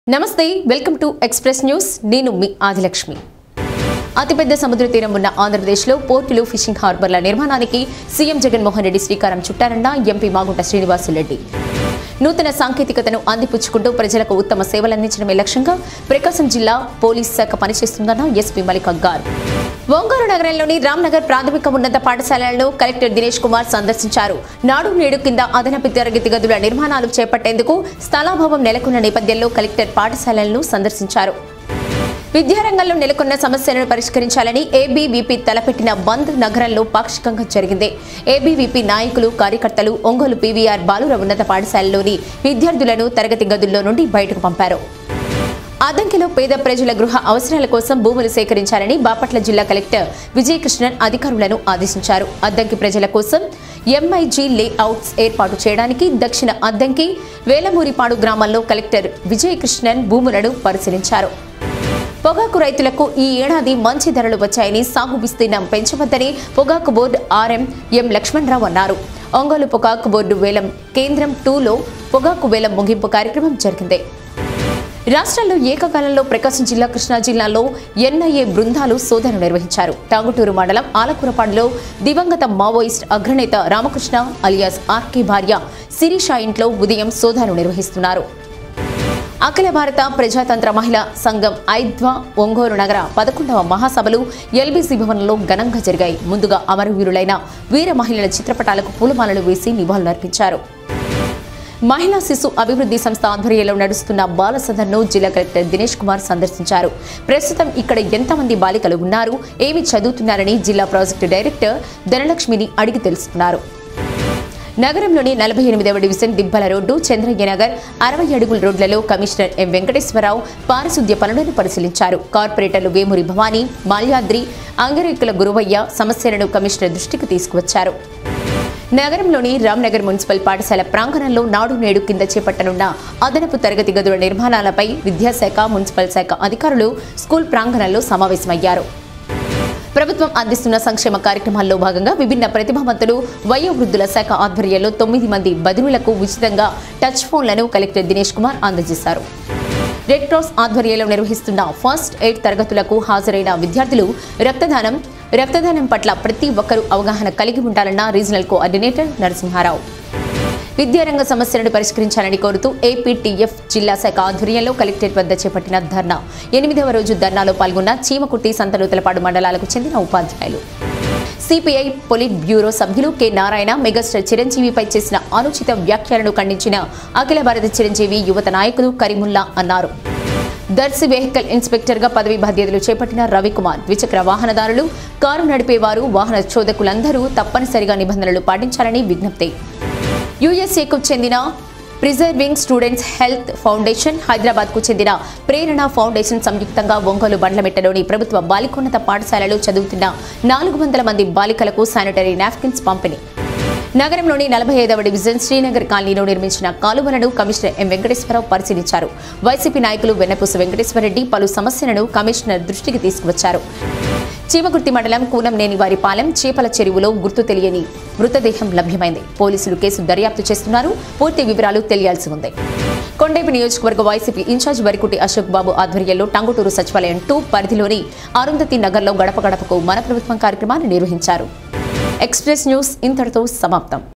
నమస్తే welcome to express news నేను మీ ఆదిలక్ష్మి అతిపెద్ద సముద్ర తీరం ఉన్న ఆంధ్రప్రదేశ్లో పోర్టులు ఫిషింగ్ హార్బర్ల నిర్మాణానికి సీఎం జగన్మోహన్ రెడ్డి శ్రీకారం చుట్టారన్న ఎంపీ మాగుంట శ్రీనివాసులరెడ్డి నూతన సాంకేతికతను అందిపుచ్చుకుంటూ ప్రజలకు ఉత్తమ సేవలందించడమే లక్ష్యంగా ప్రకాశం జిల్లా పోలీస్ శాఖ పనిచేస్తుందన్న ఎస్పీ మలిక్ గారు ఒంగోలు నగరంలోని రామ్నగర్ ప్రాథమిక ఉన్నత పాఠశాలలను కలెక్టర్ దినేష్ కుమార్ సందర్శించారు నాడు నేడు కింద అదనపు తరగతి గదుల నిర్మాణాలు చేపట్టేందుకు స్థలాభావం నెలకొన్న నేపథ్యంలో కలెక్టర్ పాఠశాలలను సందర్శించారు విద్యారంగంలో నెలకొన్న సమస్యలను పరిష్కరించాలని ఏబీవీపీ తలపెట్టిన బంద్ నగరంలో పాక్షికంగా జరిగింది ఏబీవీపీ నాయకులు కార్యకర్తలు ఒంగోలు పీవీఆర్ బాలుర ఉన్నత పాఠశాలలోని విద్యార్థులను తరగతి గదుల్లో నుండి బయటకు పంపారు అద్దంకిలో పేద ప్రజల గృహ అవసరాల కోసం భూములు సేకరించాలని బాపట్ల జిల్లా కలెక్టర్ విజయకృష్ణన్ అధికారులను ఆదేశించారు అద్దంకి ప్రజల కోసం ఎంఐజీ లేఅవుట్స్ ఏర్పాటు చేయడానికి దక్షిణ అద్దంకి వేలమూరిపాడు గ్రామాల్లో కలెక్టర్ విజయకృష్ణన్ భూములను పరిశీలించారు పొగాకు రైతులకు ఈ ఏడాది మంచి ధరలు వచ్చాయని సాగు విస్తీర్ణం పెంచవద్దని పొగాకు బోర్డు ఆర్ఎం ఎం లక్ష్మణరావు అన్నారు ఒంగోలు పొగాకు బోర్డు వేలం కేంద్రం టూలో పొగాకు వేలం ముగింపు కార్యక్రమం జరిగింది రాష్ట్రంలో ఏకకాలంలో ప్రకాశం జిల్లా కృష్ణా జిల్లాలో ఎన్ఐఏ బృందాలు శోధన నిర్వహించారు టాంగుటూరు మండలం ఆలకూరపాడులో దివంగత మావోయిస్ట్ అగ్రనేత రామకృష్ణ అలియాస్ ఆర్కే భార్య శిరీష ఇంట్లో ఉదయం శోధనలు నిర్వహిస్తున్నారు అఖిల భారత ప్రజాతంత్ర మహిళా సంఘం ఐద్వా ఒంగోలు నగర పదకొండవ మహాసభలు ఎల్బీసీ భవన్లో ఘనంగా జరిగాయి ముందుగా అమరవీరులైన వీర మహిళల చిత్రపటాలకు పూలమాలలు వేసి నివాళులర్పించారు మహిళా శిశు అభివృద్ధి సంస్థ ఆధ్వర్యంలో నడుస్తున్న బాల సదన్ను జిల్లా కలెక్టర్ దినేష్ కుమార్ సందర్శించారు ప్రస్తుతం ఇక్కడ ఎంతమంది బాలికలు ఉన్నారు ఏమి చదువుతున్నారని జిల్లా ప్రాజెక్టు డైరెక్టర్ ధనలక్ష్మిని అడిగి తెలుసుకున్నారు నగరంలోని నలభై ఎనిమిదవ డివిజన్ దిబ్బల రోడ్డు చంద్రయ్య నగర్ అరవై అడుగుల రోడ్లలో కమిషనర్ ఎం వెంకటేశ్వరరావు పారిశుద్ధ్య పనులను పరిశీలించారు కార్పొరేటర్లు వేమూరి భవానీ మాల్యాద్రి అంగరేకుల గురువయ్య సమస్యలను కమిషనర్ దృష్టికి తీసుకువచ్చారు నగరంలోని రామ్నగర్ మున్సిపల్ పాఠశాల ప్రాంగణంలో నాడు నేడు కింద చేపట్టనున్న అదనపు తరగతి గదుల నిర్మాణాలపై విద్యాశాఖ మున్సిపల్ శాఖ అధికారులు స్కూల్ ప్రాంగణంలో సమావేశమయ్యారు ప్రభుత్వం అందిస్తున్న సంక్షేమ కార్యక్రమాల్లో భాగంగా విభిన్న ప్రతిభావంతులు వయోవృద్ధుల శాఖ ఆధ్వర్యంలో తొమ్మిది మంది బదిలీలకు ఉచితంగా టచ్ ఫోన్లను కలెక్టర్ దినేష్ కుమార్ అందజేశారు రెడ్ క్రాస్ ఆధ్వర్యంలో నిర్వహిస్తున్న ఫస్ట్ ఎయిడ్ తరగతులకు హాజరైన విద్యార్థులు రక్తదానం రక్తదానం పట్ల ప్రతి ఒక్కరూ అవగాహన కలిగి ఉండాలన్న రీజనల్ కోఆర్డినేటర్ నరసింహారావు విద్యారంగ సమస్యలను పరిష్కరించాలని కోరుతూ ఏపీటీఎఫ్ జిల్లా శాఖ ఆధ్వర్యంలో కలెక్టరేట్ వద్ద చేపట్టిన ధర్నా ఎనిమిదవ రోజు ధర్నాలో పాల్గొన్న చీమకుర్తి సంతనూతలపాడు మండలాలకు చెందిన ఉపాధ్యాయులు సిపిఐ పొలిట్ బ్యూరో సభ్యులు కె నారాయణ మెగాస్టార్ చిరంజీవిపై చేసిన అనుచిత వ్యాఖ్యలను ఖండించిన అఖిల భారత చిరంజీవి యువత నాయకులు కరీముల్లా అన్నారు దర్శి వెహికల్ ఇన్స్పెక్టర్గా పదవి బాధ్యతలు చేపట్టిన రవికుమార్ ద్విచక్ర వాహనదారులు కారు నడిపేవారు వాహన చోదకులందరూ తప్పనిసరిగా నిబంధనలు పాటించాలని విజ్ఞప్తి యుఎస్ఏకు చెందిన ప్రిజర్వింగ్ స్టూడెంట్స్ హెల్త్ ఫౌండేషన్ హైదరాబాద్కు చెందిన ప్రేరణ ఫౌండేషన్ సంయుక్తంగా ఒంగోలు బండ్లమెట్టలోని ప్రభుత్వ బాలికోన్నత పాఠశాలలో చదువుతున్న నాలుగు వందల మంది బాలికలకు శానిటరీ నాప్కిన్స్ పంపిణీ నగరంలోని నలభై ఐదవ డివిజన్ శ్రీనగర్ కాలనీలో నిర్మించిన కాలువలను కమిషనర్ ఎం వెంకటేశ్వరరావు పరిశీలించారు వైసీపీ నాయకులు వెన్నపూస వెంకటేశ్వరరెడ్డి పలు సమస్యలను కమిషనర్ దృష్టికి తీసుకువచ్చారు చీమకుర్తి మండలం కూనంనేని వారిపాలెం చేపల చెరువులో గుర్తు తెలియని మృతదేహం లభ్యమైంది పోలీసులు కేసు దర్యాప్తు చేస్తున్నారు పూర్తి వివరాలు తెలియాల్సి ఉంది కొండేపి నియోజకవర్గ వైసీపీ ఇన్ఛార్జ్ వరికుటి అశోక్ బాబు ఆధ్వర్యంలో టంగుటూరు సచివాలయం టూ పరిధిలోని అరుంధతి నగర్లో గడప గడపకు మన ప్రభుత్వం కార్యక్రమాన్ని నిర్వహించారు ఎక్స్ప్రెస్ న్యూస్ ఇంతటితో సమాప్తం